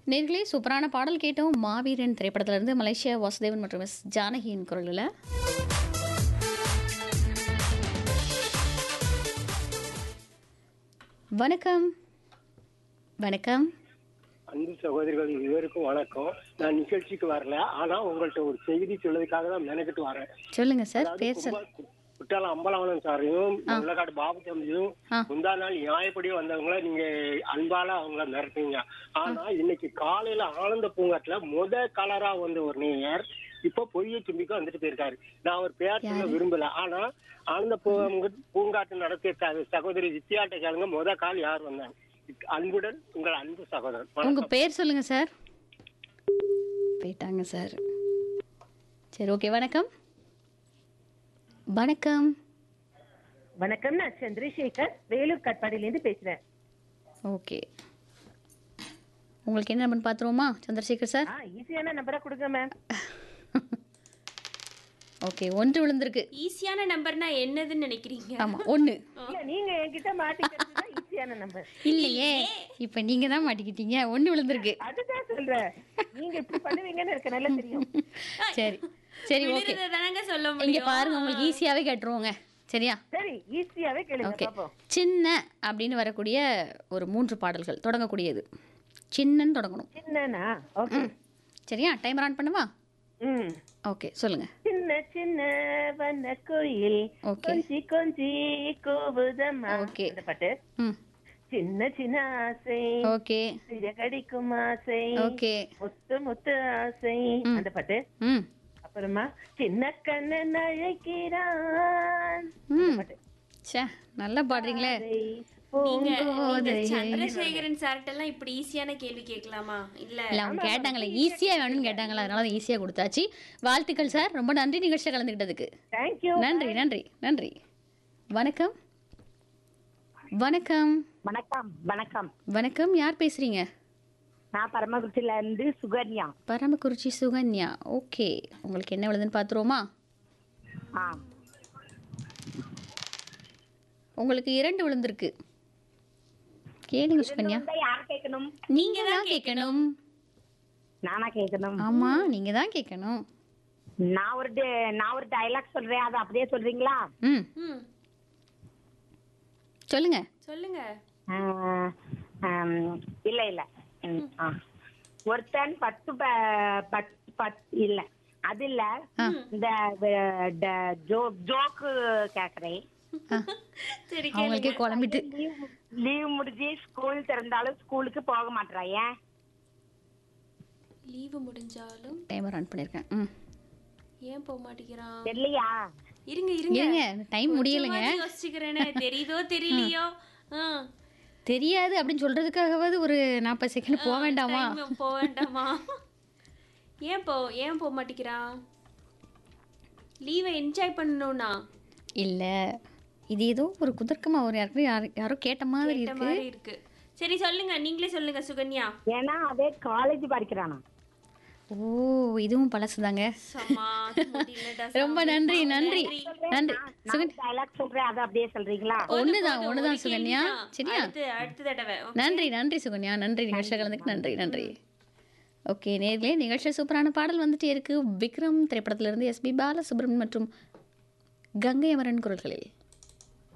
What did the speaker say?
நேர்களே சூப்பரான பாடல் கேட்டோம் மாவீரன் திரைப்படத்திலிருந்து மலேசியா வாசுதேவன் மற்றும் எஸ் ஜானகியின் குரலில் வணக்கம் வணக்கம் அன்பு சகோதரிகள் இருவருக்கும் வணக்கம் நான் நிகழ்ச்சிக்கு வரல ஆனா உங்கள்ட்ட ஒரு செய்தி சொல்றதுக்காக தான் மெனக்கிட்டு வரேன் சொல்லுங்க சார் பேர் சொல் கும்பா- குற்றாலம் அம்பலவனம் சாரையும் முள்ளக்காடு பாபு தம்பியும் ஆ. முந்தா நாள் நியாயப்படி வந்தவங்கள நீங்க அன்பால அவங்கள மிரட்டுங்க ஆனா இன்னைக்கு காலையில ஆனந்த பூங்காட்டுல முத கலரா வந்த ஒரு நேயர் இப்ப பொய்ய தும்பிக்கு வந்துட்டு போயிருக்காரு நான் அவர் பேர் சொல்ல விரும்பல ஆனா ஆனந்த பூங்கா- பூங்காட்டு நடத்திய த- சகோதரி வித்யாட்ட கேளுங்க முத கால் யார் வந்தாங்க அன்புடன் உங்கள் அன்பு சகோதரன் உங்க வணக்கம். பேர் சொல்லுங்க சார் போயிட்டாங்க சார் சரி ஓகே வணக்கம் வணக்கம் வணக்கம் நான் சந்திரசேகர் வேலூர் கட்பாடியிலேருந்து பேசுறேன் ஓகே உங்களுக்கு என்ன நம்பர் பார்த்துருவோமா சந்திரசேகர் சார் ஆ ஈஸியான நம்பரா கொடுங்க மேம் ஓகே ஒன்று விழுந்திருக்கு ஈஸியான நம்பர்னா என்னதுன்னு நினைக்கிறீங்க ஆமா ஒன்று இல்ல நீங்க என்கிட்ட மாட்டிக்கிறது தான் ஈஸியான நம்பர் இல்லையே இப்போ நீங்க தான் மாட்டிக்கிட்டீங்க ஒன்று விழுந்திருக்கு அதுதான் சொல்றேன் நீங்க இப்படி பண்ணுவீங்கன்னு எனக்கு நல்லா தெரியும் சரி சரி ஓகே விழுறத தானங்க சொல்ல இங்க முடியும் பாருங்க உங்களுக்கு ஈஸியாவே கேட்டுருவோங்க சரியா சரி ஈஸியாவே கேளுங்க ஓகே பாப்போம் சின்ன அப்படின்னு வரக்கூடிய ஒரு மூன்று பாடல்கள் தொடங்கக்கூடியது சின்னன்னு தொடங்கணும் சின்னனா ஓகே சரியா டைமர் ஆன் பண்ணுவா ம் ஓகே சொல்லுங்க சின்ன சின்ன வண்ண கோயில் ஓகே கொஞ்சி கொஞ்சி கூவுதம்மா ஓகே. அந்த பாட்டு ம் சின்ன சின்ன ஆசை ஓகே கடிக்கும் ஆசை ஓகே முத்து முத்து ஆசை அந்த பாட்டு ம் அப்புறமா சின்ன கண்ணன் அழைக்கிறான் அந்த ம் பாட்டு. ச்சே நல்லா பாடுறீங்களே அதை நீங்க நீங்க பூங்கோதையே. சந்திரசேகரன் சார்ட்ட எல்லாம் இப்படி ஈஸியான கேள்வி கேட்கலாமா இல்ல இல்லை அவங்க கேட்டாங்களே ஈஸியாக வேணும்னு கேட்டாங்களா அதனால தான் ஈஸியாக கொடுத்தாச்சு வாழ்த்துக்கள் சார் ரொம்ப நன்றி நிகழ்ச்சியில் கலந்துக்கிட்டதுக்கு Thank you. நன்றி நன்றி நன்றி வணக்கம் வணக்கம் வணக்கம் வணக்கம் வணக்கம் யார் பேசுறீங்க நான் பரமக்குறிச்சியில இருந்து சுகன்யா பரமக்குறிச்சி சுகன்யா ஓகே உங்களுக்கு என்ன விழுதுன்னு பார்த்துருவோமா ஆ உங்களுக்கு இரண்டு விழுந்திருக்கு கேளுங்க சுகன்யா இந்த யார் கேட்கணும் நீங்க தான் கேட்கணும் நானா கேட்கணும் ஆமா நீங்க தான் கேட்கணும் நான் ஒரு டி- நான் ஒரு டைலாக் சொல்றேன் அதை அப்படியே சொல்றீங்களா ம் ம் சொல்லுங்க சொல்லுங்க ஆ, ஆம், இல்ல இல்ல ம், ஆ. ஒருத்தன் பத்து ப- பத் பத் இல்ல அது இல்ல இந்த வ- ட- ஜோ- ஜோக்கு கேக்குறேன் சரி அவங்களுக்கே குழம்பிட்டு லீவ் லீவ் முடிஞ்சு ஸ்கூல் திறந்தாலும் ஸ்கூலுக்கு போக மாட்டேறா ஏன் லீவு முடிஞ்சாலும் டைமர் ஆன் பண்ணியிருக்கேன் ம் ஏன் போக மாட்டேங்கிறான் தெரியலையா இருங்க இருங்க இருங்க டைம் முடியலைங்க கொஞ்சமாவது யோசிச்சுக்கிறேனே தெரியுதோ தெரியலையோ ஆ, தெரியாது அப்படின்னு சொல்றதுக்காகவாது ஒரு நாற்பது செகண்ட் போக வேண்டாமா time போக வேண்டாமா ஏன் போ ஏன் போக மாட்டேங்கிறான் லீவை என்ஜாய் பண்ணணும்னா இல்ல இது ஏதோ ஒரு குதர்க்கமா ஒரு யாருக்கு யாரு யாரோ கேட்ட மாதிரி கேட்ட இருக்கு மாதிரி இருக்கு சரி சொல்லுங்க நீங்களே சொல்லுங்க சுகன்யா ஏன்னா அதே காலேஜ் படிக்கிறானா ஓ இதுவும் பழசுதாங்க சமா முடியலடா ரொம்ப நன்றி நன்றி நன்றி சுகன் டைலாக் சொல்றேன் அதை அப்படியே சொல்றீங்களா ஒண்ணுதான் போதும், ஒண்ணுதான் ஒரு சுகன்யா கேள்விதான். சரியா அடுத்து அடுத்த தடவை நன்றி நன்றி சுகன்யா நன்றி நிகழ்ச்சியில் கலந்துக்கு நன்றி நன்றி ஓகே நேர்களே நிகழ்ச்சி சூப்பரான பாடல் வந்துட்டே இருக்கு விக்ரம் திரைப்படத்திலிருந்து எஸ்பி பாலசுப்ரமணியன் மற்றும் கங்கை அமரன் குரல்களில்